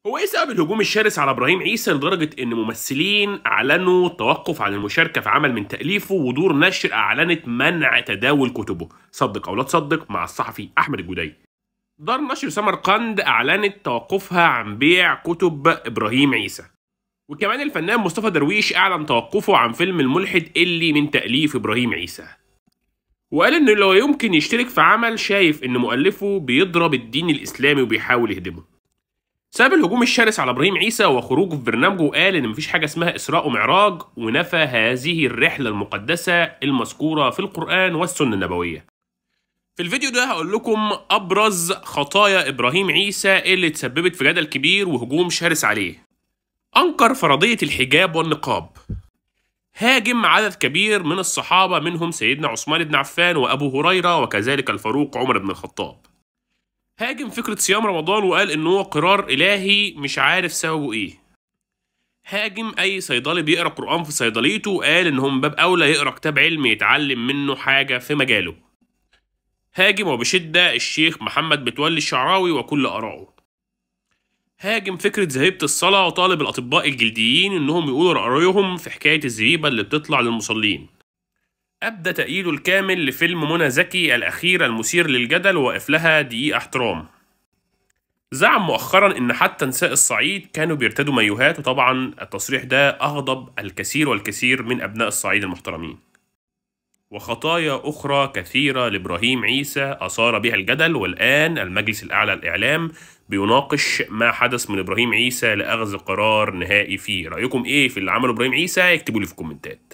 هو ايه سبب الهجوم الشرس على ابراهيم عيسى لدرجه ان ممثلين اعلنوا التوقف عن المشاركه في عمل من تاليفه ودور نشر اعلنت منع تداول كتبه صدق او لا تصدق مع الصحفي احمد الجدي دار نشر سمرقند اعلنت توقفها عن بيع كتب ابراهيم عيسى وكمان الفنان مصطفى درويش اعلن توقفه عن فيلم الملحد اللي من تاليف ابراهيم عيسى وقال انه لو يمكن يشترك في عمل شايف ان مؤلفه بيضرب الدين الاسلامي وبيحاول يهدمه سبب الهجوم الشرس على ابراهيم عيسى وخروجه في برنامجه وقال ان مفيش حاجه اسمها اسراء ومعراج ونفى هذه الرحله المقدسه المذكوره في القران والسنه النبويه في الفيديو ده هقول لكم ابرز خطايا ابراهيم عيسى اللي تسببت في جدل كبير وهجوم شرس عليه انكر فرضيه الحجاب والنقاب هاجم عدد كبير من الصحابه منهم سيدنا عثمان بن عفان وابو هريره وكذلك الفاروق عمر بن الخطاب هاجم فكرة صيام رمضان وقال إن هو قرار إلهي مش عارف سببه إيه. هاجم أي صيدلي بيقرأ قرآن في صيدليته وقال إن هو من باب أولى يقرأ كتاب علم يتعلم منه حاجة في مجاله. هاجم وبشدة الشيخ محمد متولي الشعراوي وكل آرائه. هاجم فكرة زهيبة الصلاة وطالب الأطباء الجلديين إنهم يقولوا رأيهم في حكاية الزهيبة اللي بتطلع للمصلين. أبدى تأييده الكامل لفيلم منى زكي الأخير المثير للجدل ووقف لها دقيقة احترام زعم مؤخرا ان حتى نساء الصعيد كانوا بيرتدوا مايوهات وطبعا التصريح ده اغضب الكثير والكثير من ابناء الصعيد المحترمين وخطايا اخرى كثيره لابراهيم عيسى اثار بها الجدل والان المجلس الاعلى للاعلام بيناقش ما حدث من ابراهيم عيسى لاخذ قرار نهائي فيه رايكم ايه في اللي عمله ابراهيم عيسى اكتبوا لي في الكومنتات